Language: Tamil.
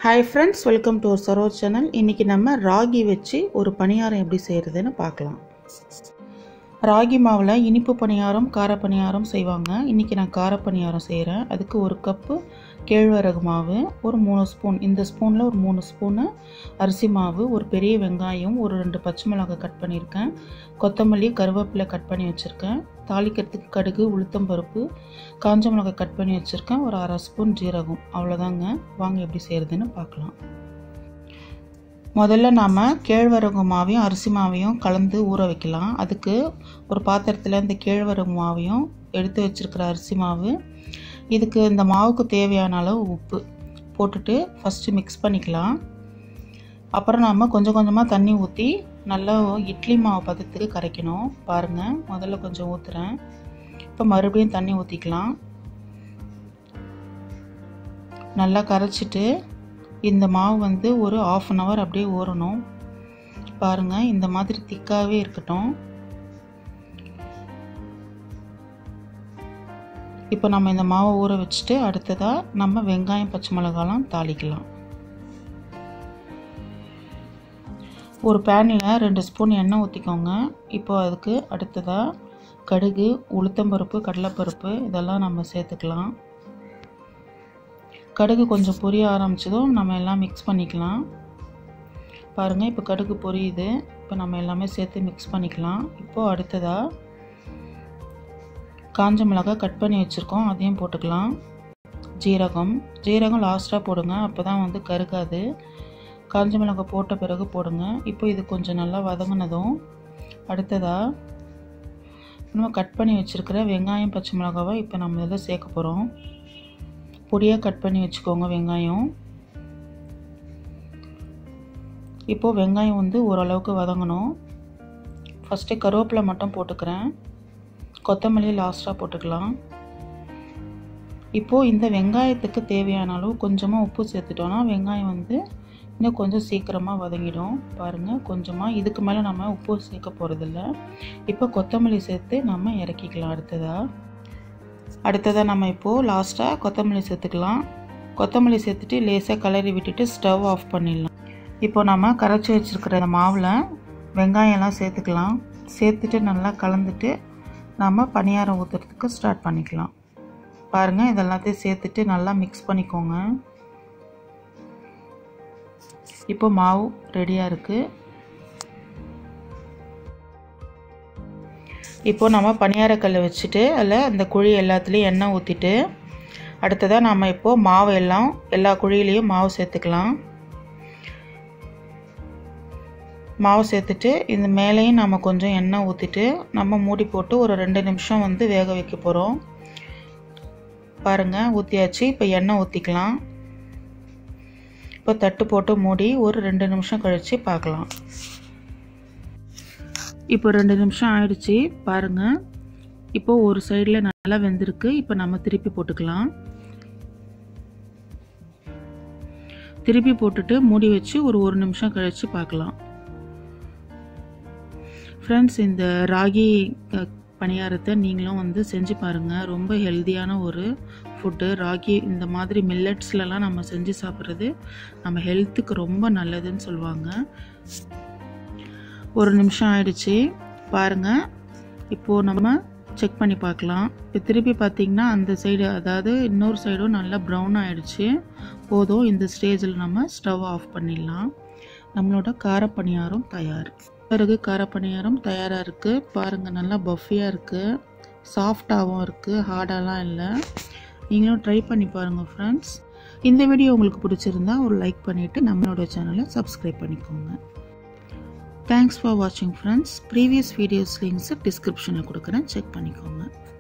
hi friends welcome to Saroj channel இன்றைக்கி நம்ம ராகி வச்சு ஒரு பணியாரம் எப்படி செய்கிறதுன்னு பார்க்கலாம் ராகி மாவில் இனிப்பு பணியாரம் கார பணியாரம் செய்வாங்க இன்றைக்கி நான் கார பணியாரம் செய்கிறேன் அதுக்கு ஒரு கப்பு கேழ்வரகு மாவு ஒரு மூணு ஸ்பூன் இந்த ஸ்பூனில் ஒரு மூணு ஸ்பூனு அரிசி மாவு ஒரு பெரிய வெங்காயம் ஒரு ரெண்டு பச்சை மிளகாய் கட் பண்ணியிருக்கேன் கொத்தமல்லி கருவேப்பிலை கட் பண்ணி வச்சுருக்கேன் தாளிக்கிறதுக்கு கடுகு உளுத்தம் பருப்பு காஞ்ச மிளகாய் கட் பண்ணி வச்சுருக்கேன் ஒரு அரை ஸ்பூன் ஜீரகம் அவ்வளோதாங்க வாங்க எப்படி செய்கிறதுன்னு பார்க்கலாம் முதல்ல நாம் கேழ்வரகு மாவையும் அரிசி மாவையும் கலந்து ஊற வைக்கலாம் அதுக்கு ஒரு பாத்திரத்தில் இந்த கேழ்வரகு மாவையும் எடுத்து வச்சுருக்கிற அரிசி மாவு இதுக்கு இந்த மாவுக்கு தேவையான அளவு உப்பு போட்டுட்டு ஃபஸ்ட்டு மிக்ஸ் பண்ணிக்கலாம் அப்புறம் நாம் கொஞ்சம் கொஞ்சமாக தண்ணி ஊற்றி நல்லா இட்லி மாவு பதத்துக்கு கரைக்கணும் பாருங்கள் முதல்ல கொஞ்சம் ஊற்றுறேன் இப்போ மறுபடியும் தண்ணி ஊற்றிக்கலாம் நல்லா கரைச்சிட்டு இந்த மாவு வந்து ஒரு ஆஃப் அன் ஹவர் அப்படியே ஊறணும் பாருங்கள் இந்த மாதிரி திக்காகவே இருக்கட்டும் இப்போ நம்ம இந்த மாவை ஊற வச்சுட்டு அடுத்ததாக நம்ம வெங்காயம் பச்சை மிளகாலாம் தாளிக்கலாம் ஒரு பேனில் ரெண்டு ஸ்பூன் எண்ணெய் ஊற்றிக்கோங்க இப்போ அதுக்கு அடுத்ததாக கடுகு உளுத்தம்பருப்பு கடலைப்பருப்பு இதெல்லாம் நம்ம சேர்த்துக்கலாம் கடுகு கொஞ்சம் பொரிய ஆரம்பிச்சதும் நம்ம எல்லாம் மிக்ஸ் பண்ணிக்கலாம் பாருங்கள் இப்போ கடுகு பொரியுது இப்போ நம்ம எல்லாமே சேர்த்து மிக்ஸ் பண்ணிக்கலாம் இப்போது அடுத்ததாக காஞ்ச மிளகாய் கட் பண்ணி வச்சுருக்கோம் அதையும் போட்டுக்கலாம் ஜீரகம் ஜீரகம் லாஸ்ட்டாக போடுங்க அப்போ தான் வந்து கருகாது காஞ்ச மிளகாய் போட்ட பிறகு போடுங்க இப்போ இது கொஞ்சம் நல்லா வதங்கினதும் அடுத்ததாக நம்ம கட் பண்ணி வச்சுருக்கிற வெங்காயம் பச்சை மிளகாவை இப்போ நம்ம இதில் சேர்க்க போகிறோம் பொடியாக கட் பண்ணி வச்சுக்கோங்க வெங்காயம் இப்போது வெங்காயம் வந்து ஓரளவுக்கு வதங்கணும் ஃபஸ்ட்டு கருவேப்பிலை மட்டும் போட்டுக்கிறேன் கொத்தமல்லி லாஸ்ட்டாக போட்டுக்கலாம் இப்போது இந்த வெங்காயத்துக்கு தேவையான அளவு கொஞ்சமாக உப்பு சேர்த்துட்டோன்னா வெங்காயம் வந்து இன்னும் கொஞ்சம் சீக்கிரமாக வதங்கிடும் பாருங்கள் கொஞ்சமாக இதுக்கு மேலே நம்ம உப்பு சேர்க்க போகிறதில்ல இப்போ கொத்தமல்லி சேர்த்து நம்ம இறக்கிக்கலாம் அடுத்ததாக அடுத்ததாக நம்ம இப்போது லாஸ்ட்டாக கொத்தமல்லி சேர்த்துக்கலாம் கொத்தமல்லி சேர்த்துட்டு லேசாக கலரி விட்டுட்டு ஸ்டவ் ஆஃப் பண்ணிடலாம் இப்போ நம்ம கரைச்சி வச்சுருக்கிற இந்த மாவில் வெங்காயம்லாம் சேர்த்துக்கலாம் சேர்த்துட்டு நல்லா கலந்துட்டு நம்ம பணியாரம் ஊற்றுறதுக்கு ஸ்டார்ட் பண்ணிக்கலாம் பாருங்கள் இதெல்லாத்தையும் சேர்த்துட்டு நல்லா மிக்ஸ் பண்ணிக்கோங்க இப்போ மாவு ரெடியாக இருக்குது இப்போது நம்ம பணியாரக்கல்லை வச்சுட்டு அதில் அந்த குழி எல்லாத்துலேயும் எண்ணெய் ஊற்றிட்டு அடுத்ததாக நம்ம இப்போது மாவு எல்லாம் எல்லா குழியிலையும் மாவு சேர்த்துக்கலாம் மாவு சேர்த்துட்டு இந்த மேலேயும் நம்ம கொஞ்சம் எண்ணெய் ஊற்றிட்டு நம்ம மூடி போட்டு ஒரு ரெண்டு நிமிஷம் வந்து வேக வைக்க போகிறோம் பாருங்கள் ஊற்றியாச்சு இப்போ எண்ணெய் ஊற்றிக்கலாம் இப்போ தட்டு போட்டு மூடி ஒரு ரெண்டு நிமிஷம் கழித்து பார்க்கலாம் இப்போ ரெண்டு நிமிஷம் ஆயிடுச்சு பாருங்கள் இப்போ ஒரு சைடில் நல்லா வெந்திருக்கு இப்போ நம்ம திருப்பி போட்டுக்கலாம் திருப்பி போட்டுட்டு மூடி வச்சு ஒரு ஒரு நிமிஷம் கழித்து பார்க்கலாம் ஃப்ரெண்ட்ஸ் இந்த ராகி பணியாரத்தை நீங்களும் வந்து செஞ்சு பாருங்கள் ரொம்ப ஹெல்த்தியான ஒரு ஃபுட்டு ராகி இந்த மாதிரி மில்லட்ஸ்லலாம் நம்ம செஞ்சு சாப்பிட்றது நம்ம ஹெல்த்துக்கு ரொம்ப நல்லதுன்னு சொல்லுவாங்க ஒரு நிமிஷம் ஆயிடுச்சு பாருங்கள் இப்போது நம்ம செக் பண்ணி பார்க்கலாம் இப்போ திருப்பி பார்த்திங்கன்னா அந்த சைடு அதாவது இன்னொரு சைடும் நல்லா ப்ரௌன் ஆகிடுச்சு போதும் இந்த ஸ்டேஜில் நம்ம ஸ்டவ் ஆஃப் பண்ணிடலாம் நம்மளோட காரப்பணியாரம் தயார் பிறகு காரப்பணியாரம் தயாராக இருக்குது பாருங்கள் நல்லா பஃபியாக இருக்குது சாஃப்டாகவும் இருக்குது ஹார்டாலாம் இல்லை நீங்களும் ட்ரை பண்ணி பாருங்கள் ஃப்ரெண்ட்ஸ் இந்த வீடியோ உங்களுக்கு பிடிச்சிருந்தா ஒரு லைக் பண்ணிவிட்டு நம்மளோட சேனலை சப்ஸ்கிரைப் பண்ணிக்கோங்க தேங்க்ஸ் ஃபார் வாட்சிங் ஃப்ரெண்ட்ஸ் ப்ரீவியஸ் வீடியோஸ் லிங்க்ஸை டிஸ்கிரிப்ஷனில் கொடுக்குறேன் செக் பண்ணிக்கோங்க